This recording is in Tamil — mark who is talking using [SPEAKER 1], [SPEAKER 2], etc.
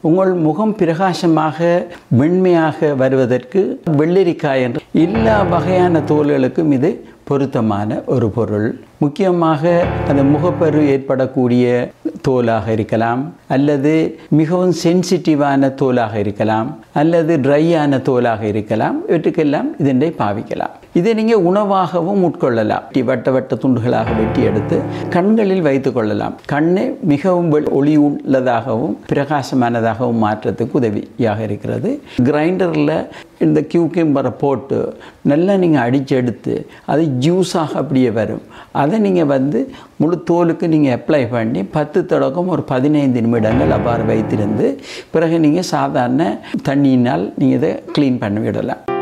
[SPEAKER 1] உங்கள் முகம் பிரகாசமாக வெண்மையாக வருவதற்கு வெள்ளரிக்காய் என்ற எல்லா வகையான தோல்களுக்கும் இது பொருத்தமான ஒரு பொருள் முக்கியமாக அந்த முகப்பரு ஏற்படக்கூடிய தோலாக இருக்கலாம் அல்லது மிகவும் சென்சிட்டிவான தோலாக இருக்கலாம் அல்லது ட்ரையான தோலாக இருக்கலாம் இவற்றுக்கெல்லாம் இதனை பாவிக்கலாம் இதை நீங்கள் உணவாகவும் உட்கொள்ளலாம் வட்ட வட்ட துண்டுகளாக வெட்டி எடுத்து கண்களில் வைத்துக் கொள்ளலாம் கண்ணை மிகவும் வெ- ஒளி உள்ளதாகவும் பிரகாசமானதாகவும் மாற்றத்துக்கு உதவியாக இருக்கிறது கிரைண்டரில் இந்த கியூக்கிம்பரை போட்டு நல்லா நீங்கள் அடித்து எடுத்து அது ஜூஸாக அப்படியே வரும் அதை நீங்கள் வந்து முழு தோலுக்கு நீங்கள் அப்ளை பண்ணி பத்து தொடக்கம் ஒரு பதினைந்து நிமிடங்கள் அவ்வாறு வைத்திருந்து பிறகு நீங்கள் சாதாரண தண்ணியினால் நீங்கள் இதை க்ளீன் பண்ணி விடலாம்